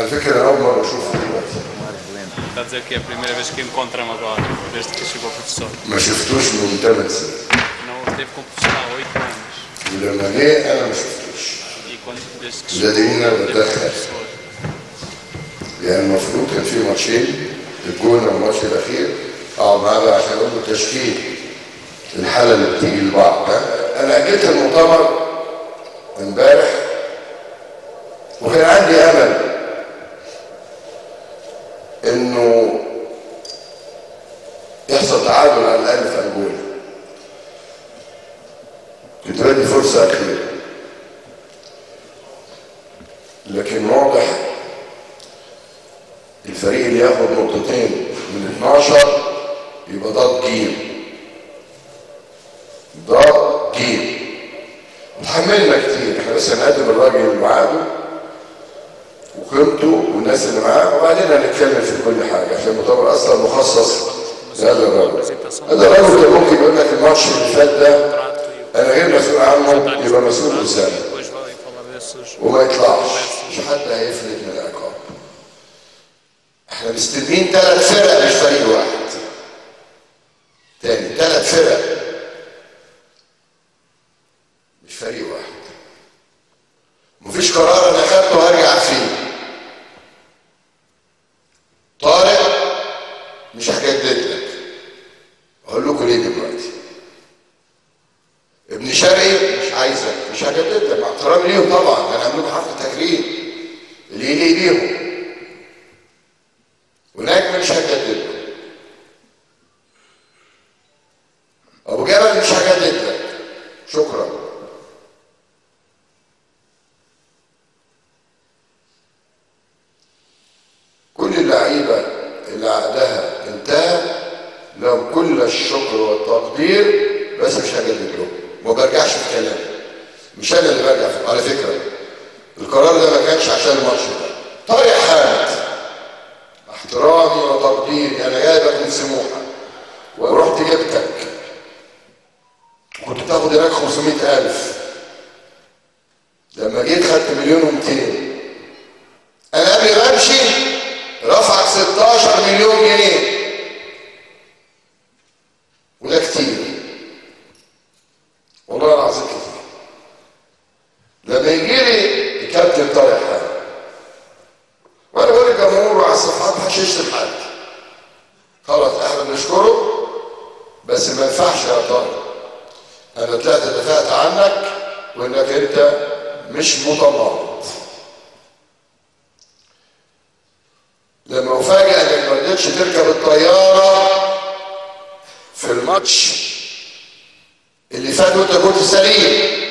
على فكره انا اول مره اشوفه دلوقتي Está a dizer que é a primeira vez que encontramos agora, desde que chegou o professor. ما شفتوش من 8 سنين Não esteve com o professor há oito anos. ولما جه انا ما شفتوش E quando, desde que ده دليل chegou, إنه teve com o بتدخل. professor. يعني المفروض كان في ماتشين الجونه والماتش الاخير اقعد معاه بقى عشان اقول له تشكيل الحاله اللي بتيجي لبعض ها؟ انا اجلت المؤتمر امبارح وكان عندي امل انه يحصل تعادل على الاقل في انجولا كنت بدي فرصه اخيره لكن واضح الفريق اللي ياخد نقطتين من 12 يبقى ضاد جيم ضاد جيم اتحملنا كتير احنا بس هنقدم الراجل اللي معاده وقيمته والناس اللي معاه وبعدين هنتكلم في كل حاجه عشان المؤتمر اصلا مخصص لهذا الراجل هذا الراجل كان ممكن يقول لك الماتش اللي فات ده Trato e o انا غير مسؤول عنه يبقى مسؤول e اسامه depois vai falar desses وما يطلعش مش حد هيفلت من العقاب احنا مستلمين ثلاث فرق مش فريق واحد تاني ثلاث فرق مش فريق واحد مفيش قرار انا خدته هرجع فيه طارق مش هجدد لك اقول لكم ليه دلوقتي ابن شرقي مش عايزك مش هجدد لك مع احترامي ليهم طبعا انا عامل لكم حفله تكريم اللي يليق بيهم ونجم مش هجدد له ابو جبل مش هجدد لك شكرا كل اللعيبه اللي عقدها انتهى لهم كل الشكر والتقدير بس مش هجدد لهم ما برجعش في كلامي مش انا اللي برجع في على فكره القرار ده ما كانش عشان الماتش ده طارق حامد احترامي وتقديري انا جايبك من سموحه ورحت جبتك كنت بتاخد هناك 500000 لما جيت خدت مليون و200 انا قبل ما امشي رفعك 16 مليون جنيه وده كتير والله العظيم كتير لما يجي لي الكابتن طارق حامد وانا بقول للجمهور وعلى الصفحات محدش يشتم حد خلاص احنا بنشكره بس ما ينفعش يا طارق انا طلعت دفعت عنك وانك انت مش متمرد لما افاجئ انك ما رضيتش تركب الطياره في الماتش اللي فات وانت كنت سليم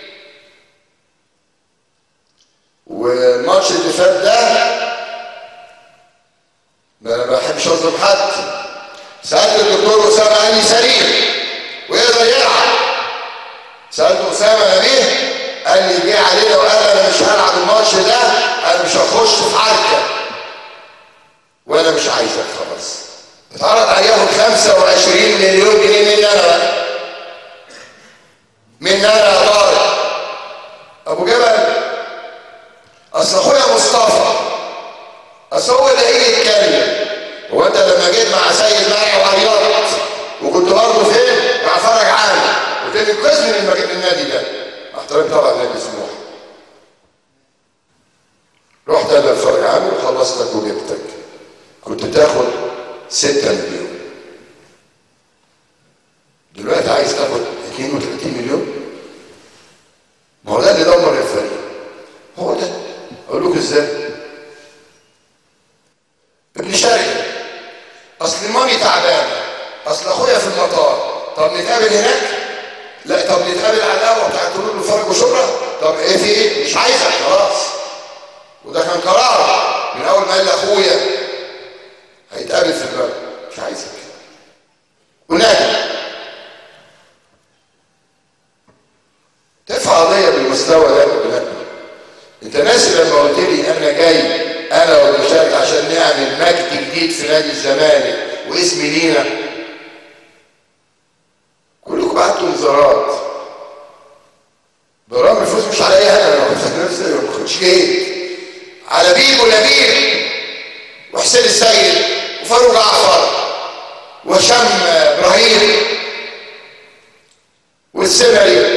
والماتش اللي فات ده ما انا ما بحبش اظلم حد سالت الدكتور اسامه قال لي سليم ويقدر يلعب سالت اسامه نبيه قال لي جه علينا وقال انا مش هلعب الماتش ده انا مش هخش في حركه وانا مش عايزك خلاص اتعرض عليهم 25 مليون جنيه مني انا بقى مني انا يا طارق ابو جبل اصل اخويا مصطفى اصل هو اللي هيجي يتكلم هو انت لما جيت مع سيد مرعي وعيطت وكنت برضه فين؟ مع فرج عامر قلت لي انقذني من المكان النادي ده احترم طبعا نادي سموحه رحت انا لفرج عامر وخلصتك وجبتك كنت تاخد 6 مليون دلوقتي عايز تاخد 32 مليون ما هو ده اللي دمر الفريق هو ده اقول لكم ازاي ابن شرقي اصل مامي تعبانه اصل اخويا في المطار طب نتقابل هناك لا طب نتقابل على القهوه بتاعت طلول وفرج وشبرا طب ايه في ايه مش عايزك خلاص وده كان قرار من اول ما قال لاخويا هيتقابل في البلد مش عايزك ونادي ترفع قضيه بالمستوى ده بلادنا انت ناسي لما قلت لي انا جاي انا وابن شرقي عشان نعمل مجد جديد في نادي الزمالك واسم لينا كلكم بعتوا انذارات برغم الفلوس مش عليا انا انا كنت نفسي ما كنتش جيت على بيبو لبيب وحسين السيد وفاروق جعفر وهشام ابراهيم والسمري